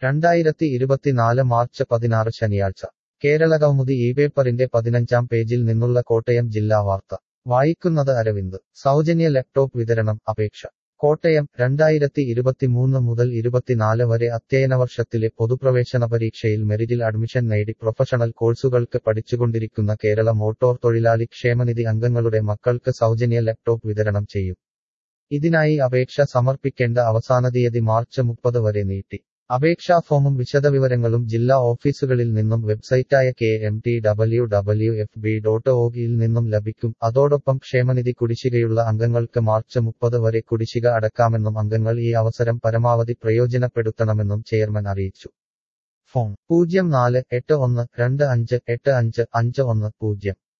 രണ്ടായിരത്തി ഇരുപത്തിനാല് മാർച്ച് പതിനാറ് ശനിയാഴ്ച കേരളകൗമുദി ഈ പേപ്പറിന്റെ പതിനഞ്ചാം പേജിൽ നിന്നുള്ള കോട്ടയം ജില്ലാ വാർത്ത വായിക്കുന്നത് അരവിന്ദ് സൗജന്യ ലാപ്ടോപ്പ് വിതരണം അപേക്ഷ കോട്ടയം രണ്ടായിരത്തി ഇരുപത്തിമൂന്ന് മുതൽ ഇരുപത്തിനാല് വരെ അധ്യയന വർഷത്തിലെ പൊതുപ്രവേശന പരീക്ഷയിൽ മെറിറ്റിൽ അഡ്മിഷൻ നേടി പ്രൊഫഷണൽ കോഴ്സുകൾക്ക് പഠിച്ചുകൊണ്ടിരിക്കുന്ന കേരള മോട്ടോർ തൊഴിലാളി ക്ഷേമനിധി അംഗങ്ങളുടെ മക്കൾക്ക് സൗജന്യ ലാപ്ടോപ്പ് വിതരണം ചെയ്യും ഇതിനായി അപേക്ഷ സമർപ്പിക്കേണ്ട അവസാന തീയതി മാർച്ച് മുപ്പത് വരെ നീട്ടി അപേക്ഷാ ഫോമും വിശദവിവരങ്ങളും ജില്ലാ ഓഫീസുകളിൽ നിന്നും വെബ്സൈറ്റായ K M T W W F B dot ഒയിൽ നിന്നും ലഭിക്കും അതോടൊപ്പം ക്ഷേമനിധി കുടിശ്ശികയുള്ള അംഗങ്ങൾക്ക് മാർച്ച് മുപ്പത് വരെ കുടിശ്ശിക അടക്കാമെന്നും അംഗങ്ങൾ ഈ അവസരം പരമാവധി പ്രയോജനപ്പെടുത്തണമെന്നും ചെയർമാൻ അറിയിച്ചു ഫോൺ പൂജ്യം നാല് എട്ട് ഒന്ന് രണ്ട് അഞ്ച് എട്ട് അഞ്ച് അഞ്ച് ഒന്ന് പൂജ്യം